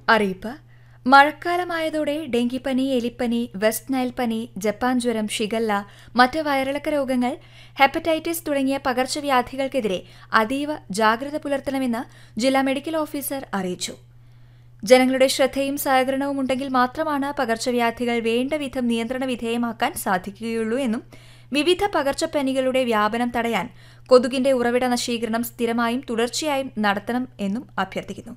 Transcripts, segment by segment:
അറിയിപ്പ് മഴക്കാലമായതോടെ ഡെങ്കിപ്പനി എലിപ്പനി വെസ്റ്റ് നൈൽ പനി ജപ്പാൻ ജ്വരം ഷിഗല്ല മറ്റ് വയറിളക്ക രോഗങ്ങൾ ഹെപ്പറ്റൈറ്റിസ് തുടങ്ങിയ പകർച്ചവ്യാധികൾക്കെതിരെ അതീവ ജാഗ്രത പുലർത്തണമെന്ന് ജില്ലാ മെഡിക്കൽ ഓഫീസർ അറിയിച്ചു ജനങ്ങളുടെ ശ്രദ്ധയും സഹകരണവും ഉണ്ടെങ്കിൽ മാത്രമാണ് പകർച്ചവ്യാധികൾ വേണ്ടവിധം നിയന്ത്രണ വിധേയമാക്കാൻ സാധിക്കുകയുള്ളൂ എന്നും വിവിധ പകർച്ചപ്പനികളുടെ വ്യാപനം തടയാൻ കൊതുകിന്റെ ഉറവിട നശീകരണം സ്ഥിരമായും തുടർച്ചയായും നടത്തണം എന്നും അഭ്യർത്ഥിക്കുന്നു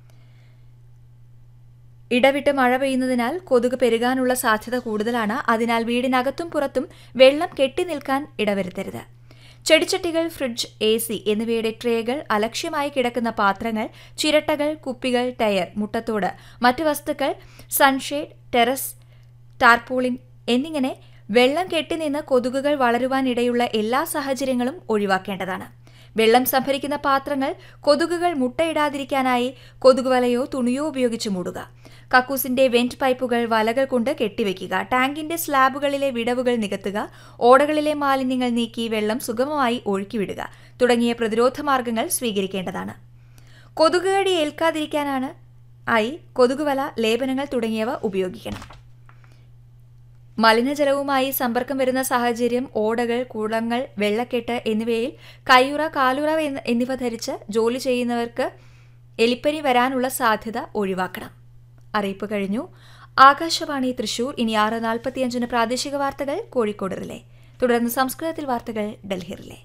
ഇടവിട്ട് മഴ പെയ്യുന്നതിനാൽ കൊതുക് പെരുകാനുള്ള സാധ്യത കൂടുതലാണ് അതിനാൽ വീടിനകത്തും പുറത്തും വെള്ളം കെട്ടിനിൽക്കാൻ ഇടവരുത്തരുത് ചെടിച്ചട്ടികൾ ഫ്രിഡ്ജ് എ സി എന്നിവയുടെ ട്രേകൾ അലക്ഷ്യമായി കിടക്കുന്ന പാത്രങ്ങൾ ചിരട്ടകൾ കുപ്പികൾ ടയർ മുട്ടത്തോട് മറ്റ് വസ്തുക്കൾ സൺഷെയ്ഡ് ടെറസ് ടാർപോളിൻ എന്നിങ്ങനെ വെള്ളം കെട്ടിനിന്ന് കൊതുകുകൾ വളരുവാനിടയുള്ള എല്ലാ സാഹചര്യങ്ങളും ഒഴിവാക്കേണ്ടതാണ് വെള്ളം സംഭരിക്കുന്ന പാത്രങ്ങൾ കൊതുകുകൾ മുട്ടയിടാതിരിക്കാനായി കൊതുകുവലയോ തുണിയോ ഉപയോഗിച്ച് മൂടുക കക്കൂസിന്റെ വെന്റ് പൈപ്പുകൾ വലകൾ കൊണ്ട് കെട്ടിവെക്കുക ടാങ്കിന്റെ സ്ലാബുകളിലെ വിടവുകൾ നികത്തുക ഓടകളിലെ മാലിന്യങ്ങൾ നീക്കി വെള്ളം സുഗമമായി ഒഴുക്കിവിടുക തുടങ്ങിയ പ്രതിരോധ മാർഗങ്ങൾ സ്വീകരിക്കേണ്ടതാണ് കൊതുകുകടി ഏൽക്കാതിരിക്കാനാണ് ആയി കൊതുകുവല ലേപനങ്ങൾ തുടങ്ങിയവ ഉപയോഗിക്കണം മലിനജലവുമായി സമ്പർക്കം വരുന്ന സാഹചര്യം ഓടകൾ കുളങ്ങൾ വെള്ളക്കെട്ട് എന്നിവയിൽ കയ്യുറ കാലുറ എന്നിവ ധരിച്ച് ജോലി ചെയ്യുന്നവർക്ക് എലിപ്പനി വരാനുള്ള സാധ്യത ഒഴിവാക്കണം അറിയിപ്പ് കഴിഞ്ഞു ആകാശവാണി തൃശൂർ ഇനി ആറ് നാൽപ്പത്തിയഞ്ചിന് പ്രാദേശിക വാർത്തകൾ കോഴിക്കോട് റിലേ തുടർന്ന് സംസ്കൃതത്തിൽ വാർത്തകൾ ഡൽഹി റിലേ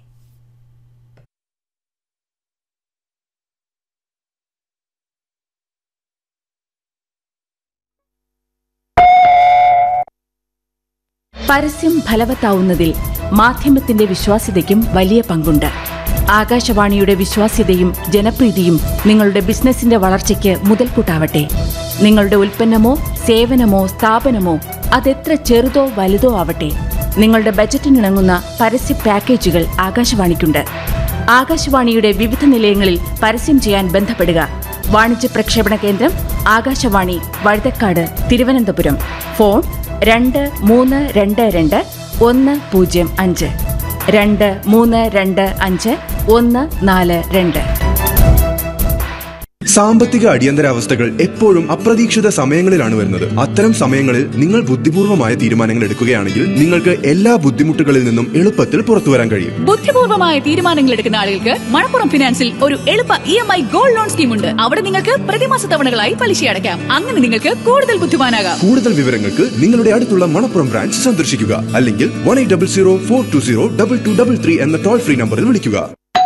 പരസ്യം ഫലവത്താവുന്നതിൽ മാധ്യമത്തിന്റെ വിശ്വാസ്യതയ്ക്കും വലിയ പങ്കുണ്ട് ആകാശവാണിയുടെ വിശ്വാസ്യതയും ജനപ്രീതിയും നിങ്ങളുടെ ബിസിനസിന്റെ വളർച്ചയ്ക്ക് മുതൽക്കൂട്ടാവട്ടെ നിങ്ങളുടെ ഉൽപ്പന്നമോ സേവനമോ സ്ഥാപനമോ അതെത്ര ചെറുതോ വലുതോ ആവട്ടെ നിങ്ങളുടെ ബജറ്റിനിണങ്ങുന്ന പരസ്യ പാക്കേജുകൾ ആകാശവാണിക്കുണ്ട് ആകാശവാണിയുടെ വിവിധ നിലയങ്ങളിൽ പരസ്യം ചെയ്യാൻ ബന്ധപ്പെടുക വാണിജ്യ പ്രക്ഷേപണ കേന്ദ്രം ആകാശവാണി വഴുതക്കാട് തിരുവനന്തപുരം ഫോൺ രണ്ട് മൂന്ന് രണ്ട് രണ്ട് ഒന്ന് പൂജ്യം അഞ്ച് രണ്ട് മൂന്ന് രണ്ട് അഞ്ച് ഒന്ന് നാല് രണ്ട് സാമ്പത്തിക അടിയന്തരാവസ്ഥകൾ എപ്പോഴും അപ്രതീക്ഷിത സമയങ്ങളിലാണ് വരുന്നത് അത്തരം സമയങ്ങളിൽ നിങ്ങൾ ബുദ്ധിപൂർവമായ തീരുമാനങ്ങൾ എടുക്കുകയാണെങ്കിൽ നിങ്ങൾക്ക് എല്ലാ ബുദ്ധിമുട്ടുകളിൽ നിന്നും എളുപ്പത്തിൽ പുറത്തു വരാൻ കഴിയും ബുദ്ധിപൂർവമായ തീരുമാനങ്ങൾ എടുക്കുന്ന ആളുകൾക്ക് മണപ്പുറം ഫിനാൻസിൽ ഒരു എളുപ്പ E M I gold loan scheme ഉണ്ട് അവിടെ നിങ്ങൾക്ക് പ്രതിമാസ തവണകളായി പലിശ അടയ്ക്കാം അങ്ങനെ നിങ്ങൾക്ക് കൂടുതൽ ബുദ്ധിമാനാകാം കൂടുതൽ വിവരങ്ങൾക്ക് നിങ്ങളുടെ അടുത്തുള്ള മണപ്പുറം ബ്രാഞ്ച് സന്ദർശിക്കുക അല്ലെങ്കിൽ one eight double zero four two zero double two double three എന്ന ടോൾ ഫ്രീ നമ്പറിൽ വിളിക്കുക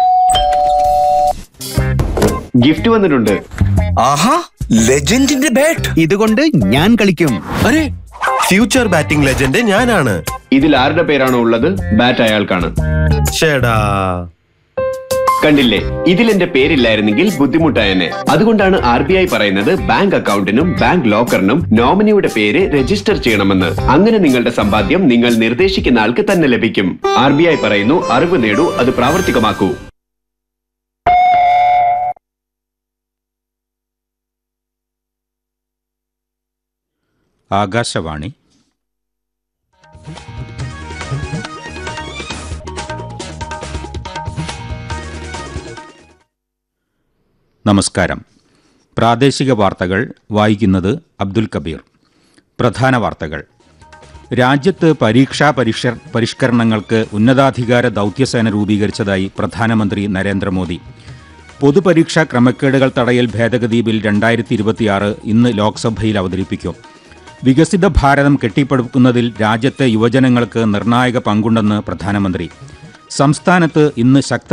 ഗിഫ്റ്റ് വന്നിട്ടുണ്ട് ആഹാ ലെജൻഡിന്റെ ബാറ്റ് ഇതുകൊണ്ട് ഞാൻ കളിക്കും അരെ ഫ്യൂച്ചർ ബാറ്റിംഗ് ലെജൻഡ് ഞാനാണ് ഇതിൽ ആരുടെ പേരാണോ ഉള്ളത് ബാറ്റ് അയാൾക്കാണ് ഷേടാ കണ്ടില്ലേ ഇതിൽ എന്റെ പേരില്ലായിരുന്നെങ്കിൽ ബുദ്ധിമുട്ടായനെ അതുകൊണ്ടാണ് ആർ ബി ഐ പറയുന്നത് ബാങ്ക് അക്കൗണ്ടിനും ബാങ്ക് ലോക്കറിനും നോമിനിയുടെ പേര് രജിസ്റ്റർ ചെയ്യണമെന്ന് അങ്ങനെ നിങ്ങളുടെ സമ്പാദ്യം നിങ്ങൾ നിർദ്ദേശിക്കുന്ന ആൾക്ക് തന്നെ ലഭിക്കും ആർ ബി ഐ പറയുന്നു അറിവ് നേടൂ അത് പ്രാവർത്തികമാക്കൂ ആകാശവാണി നമസ്കാരം പ്രാദേശിക വാർത്തകൾ വായിക്കുന്നത് അബ്ദുൽ കബീർ പ്രധാന വാർത്തകൾ രാജ്യത്ത് പരീക്ഷാ പരിഷ പരിഷ്കരണങ്ങൾക്ക് ഉന്നതാധികാര ദൗത്യസേന രൂപീകരിച്ചതായി പ്രധാനമന്ത്രി നരേന്ദ്രമോദി പൊതുപരീക്ഷാ ക്രമക്കേടുകൾ തടയൽ ഭേദഗതി ബിൽ രണ്ടായിരത്തി ഇരുപത്തിയാറ് ഇന്ന് ലോക്സഭയിൽ അവതരിപ്പിക്കും വികസിത ഭാരതം കെട്ടിപ്പടുക്കുന്നതിൽ രാജ്യത്തെ യുവജനങ്ങൾക്ക് നിർണായക പങ്കുണ്ടെന്ന് പ്രധാനമന്ത്രി സംസ്ഥാനത്ത് ഇന്ന് ശക്ത